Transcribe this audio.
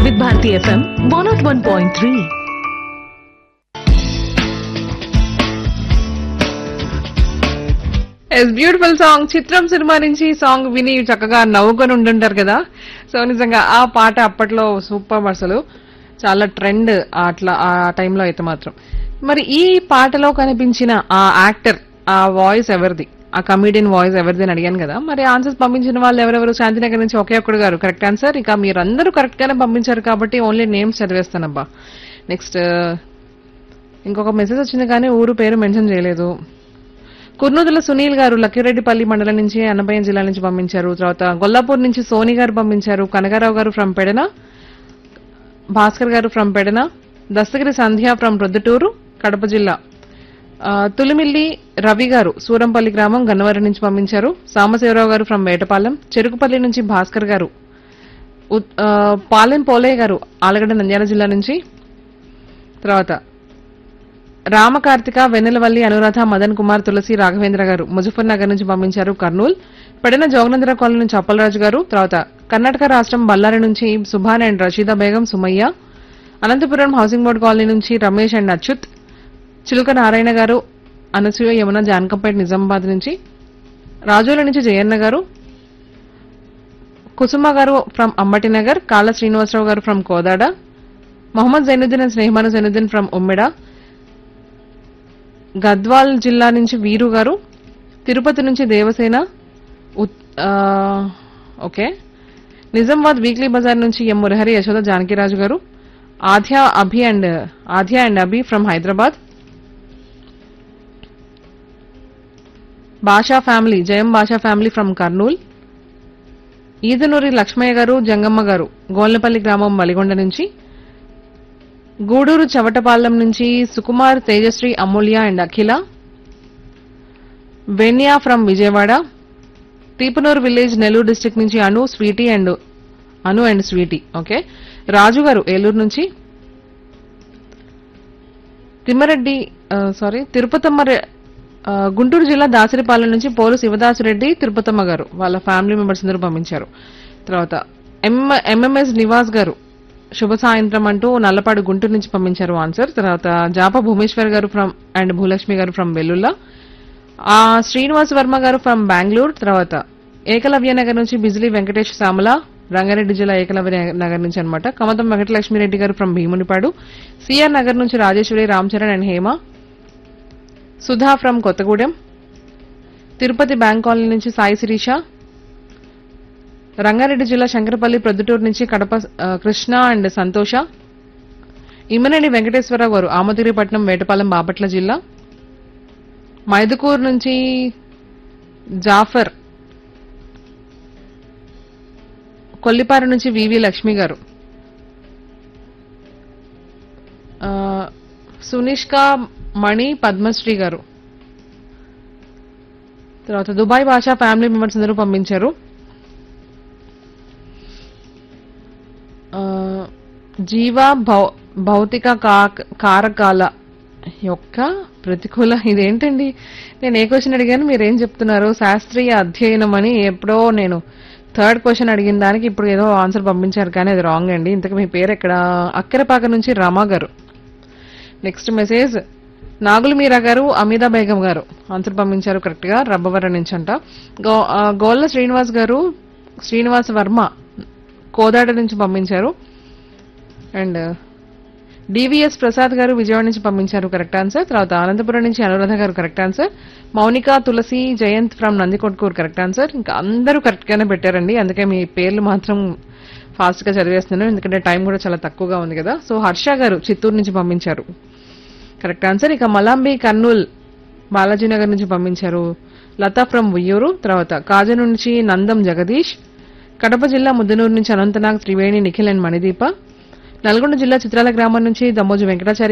వివిధ Bharati FM one nought one point three yes beautiful song చిత్రం సినిమా నుంచి ఈ సాంగ్ విని చక్కగా నవ్వుకొని ఉండుంటారు కదా సో నిజంగా ఆ పాట అప్పట్లో సూపర్ అసలు చాలా ట్రెండ్ అట్లా ఆ టైంలో అయితే మాత్రం మరి ఈ పాటలో కనిపించిన ఆ యాక్టర్ ఆ వాయిస్ ఎవరిది ఆ కమీడియన్ వాయిస్ ఎవరిది అని అడిగాను కదా మరి ఆన్సర్స్ పంపించిన వాళ్ళు ఎవరెవరు శాంతినగర్ నుంచి ఒకే ఒక్కడు గారు కరెక్ట్ ఆన్సర్ ఇక మీరందరూ కరెక్ట్ గానే పంపించారు కాబట్టి ఓన్లీ నేమ్స్ చదివేస్తానబ్బా నెక్స్ట్ ఇంకొక మెసేజ్ వచ్చింది కానీ ఊరు పేరు మెన్షన్ చేయలేదు కుర్నూతుల సునీల్ గారు లక్కిరెడ్డిపల్లి మండలం నుంచి అన్నమయ్య జిల్లా నుంచి పంపించారు తర్వాత గొల్లాపూర్ నుంచి సోని గారు పంపించారు కనగారావు గారు ఫ్రమ్ పెడన భాస్కర్ గారు ఫ్రమ్ పెడన దస్తగిరి సంధ్య ఫ్రమ్ ప్రొద్దుటూరు కడప జిల్లా ఆ, తులిమిల్లి రవి గారు సూరంపల్లి గ్రామం గన్నవరం నుంచి పంపించారు సాంబశివరావు గారు ఫ్రమ్ వేటపాలెం చెరుకుపల్లి నుంచి భాస్కర్ గారు ఉత్- ఆ, పాలెం పోలయ్య గారు ఆలగడ్డ నంద్యాల జిల్లా నుంచి తర్వాత రామకార్తిక వెన్నెలవల్లి అనురాధ మదన్ కుమార్ తులసి రాఘవేంద్ర గారు ముజఫర్ నగర్ నుంచి పంపించారు కర్నూల్ పెడన జోగనంద్ర కాలనీ నుంచి అప్పలరాజు గారు తర్వాత కర్ణాటక రాష్ట్రం బళ్ళారి నుంచి Subhan and Rasheeda Begum Sumaiya Anantapuram housing board colony నుంచి రమేష్ అండ్ అచ్యుత్ చిలుక నారాయణ గారు అనసూయ యమున జానకంపేట నిజామాబాద్ నుంచి రాజోల నుంచి జయన్న గారు కుసుమ గారు ఫ్రమ్ అంబటి నగర్ కాళ్ళ శ్రీనివాసరావు గారు from Kodada Mohammed Zainuddin and Snehamanu Zainuddin from Ummeda Gadwal జిల్లా నుంచి వీరు గారు తిరుపతి నుంచి దేవసేన ఉత్- ఆ, ఓకే నిజామాబాద్ వీక్లీ బజార్ నుంచి ఎం మురహరి యశోద జానకిరాజు గారు Aadhya Abhi and Aadhya and Abhi from Hyderabad Basha family Jayam Basha family from Kurnool Edanuri Lakshmaiah గారు జంగమ్మ గారు గోల్నపల్లి గ్రామం మలిగొండ నుంచి గూడూరు చవటపాలెం నుంచి Sukumar Tejasri Amulya and Akhila Venya from Vijayawada Teepanuru village Nellore district నుంచి Anu Sweety and Anu and Sweety okay Raju garu Eluru నుంచి తిమ్మరెడ్డి సారీ తిరుపతమ్మ రె- ఆ, గుంటూరు జిల్లా దాసరిపాలెం నుంచి పోలు శివదాసురెడ్డి తిరుపతమ్మ గారు వాళ్ళ ఫ్యామిలీ మెంబర్స్ అందరూ పంపించారు తర్వాత ఎం ఎంఎంఎస్ నివాస్ గారు శుభ సాయంత్రం అంటూ నల్లపాడు గుంటూరు నుంచి పంపించారు ఆన్సర్ తర్వాత జాప భూమేశ్వర్ గారు ఫ్రమ్ అండ్ భూలక్ష్మి గారు ఫ్రమ్ వెల్లుల్లా ఆ శ్రీనివాస్ వర్మ గారు ఫ్రమ్ బెంగళూరు తర్వాత ఏకలవ్య నగర్ నుంచి బిజిలీ వెంకటేష్ సామల రంగారెడ్డి జిల్లా ఏకలవ్య నగర్ నుంచి అన్నమాట కమతం వెంకటలక్ష్మిరెడ్డి గారు ఫ్రమ్ భీమునిపాడు సిఆర్ నగర్ నుంచి Rajeswari Ramcharan and Hema Sudha from Kothagudem Tirupati bank colony నుంచి సాయి శిరీష రంగారెడ్డి జిల్లా శంకరపల్లి ప్రొద్దుటూరు నుంచి కడప ఆ, కృష్ణ అండ్ సంతోష ఇమ్మనేని వెంకటేశ్వరరావు గారు ఆమతిరిపట్నం వేటపాలెం బాపట్ల జిల్లా మైదుకూరు నుంచి జాఫర్ కొల్లిపారు నుంచి వివి లక్ష్మి గారు ఆ, సునిష్క మణి పద్మశ్రీ గారు తర్వాత దుబాయ్ భాషా ఫ్యామిలీ మెంబర్స్ అందరూ పంపించారు ఆ, జీవ భౌ- భౌతిక కా- కారకాల యొక్క ప్రతికూల ఇదేంటండి నేను ఏ క్వశ్చన్ అడిగాను మీరు ఏం చెప్తున్నారు శాస్త్రీయ అధ్యయనం అని ఎప్పుడో నేను థర్డ్ క్వశ్చన్ అడిగిన దానికి ఇప్పుడు ఏదో ఆన్సర్ పంపించారు కానీ అది రాంగ్ అండి ఇంతకు మీ పేరు ఎక్కడ అక్కరపాక నుంచి రమా గారు నెక్స్ట్ మెసేజ్ నాగుల మీరా గారు అమితా బేగం గారు ఆన్సర్ పంపించారు కరెక్ట్ గా రబ్బవరం నుంచి అంట గో- ఆ, గోల్ల శ్రీనివాస్ గారు శ్రీనివాస్ వర్మ కోదాడ నుంచి పంపించారు అండ్ డివిఎస్ ప్రసాద్ గారు విజయవాడ నుంచి పంపించారు కరెక్ట్ ఆన్సర్ తర్వాత అనంతపురం నుంచి Anuradha garu correct answer Mounika Tulasi Jayanth from Nandikotkur correct answer ఇంకా అందరూ కరెక్ట్ గానే పెట్టారండి అందుకే మీ పేర్లు మాత్రం ఫాస్ట్ గా చదివేస్తున్నాను ఎందుకంటే టైం కూడా చాలా తక్కువగా ఉంది కదా సో హర్ష గారు చిత్తూరు నుంచి పంపించారు కరెక్ట్ ఆన్సర్ ఇక మలాంబి కర్నూల్ బాలాజీ నగర్ నుంచి పంపించారు లతా ఫ్రమ్ ఉయ్యూరు తర్వాత కాజు నుంచి నందం జగదీష్ కడప జిల్లా ముద్దనూరు నుంచి అనంతనాగ్ త్రివేణి నిఖిల్ అండ్ మణిదీప నల్గొండ జిల్లా చిత్రాల గ్రామం నుంచి దమ్మోజు వెంకటాచారి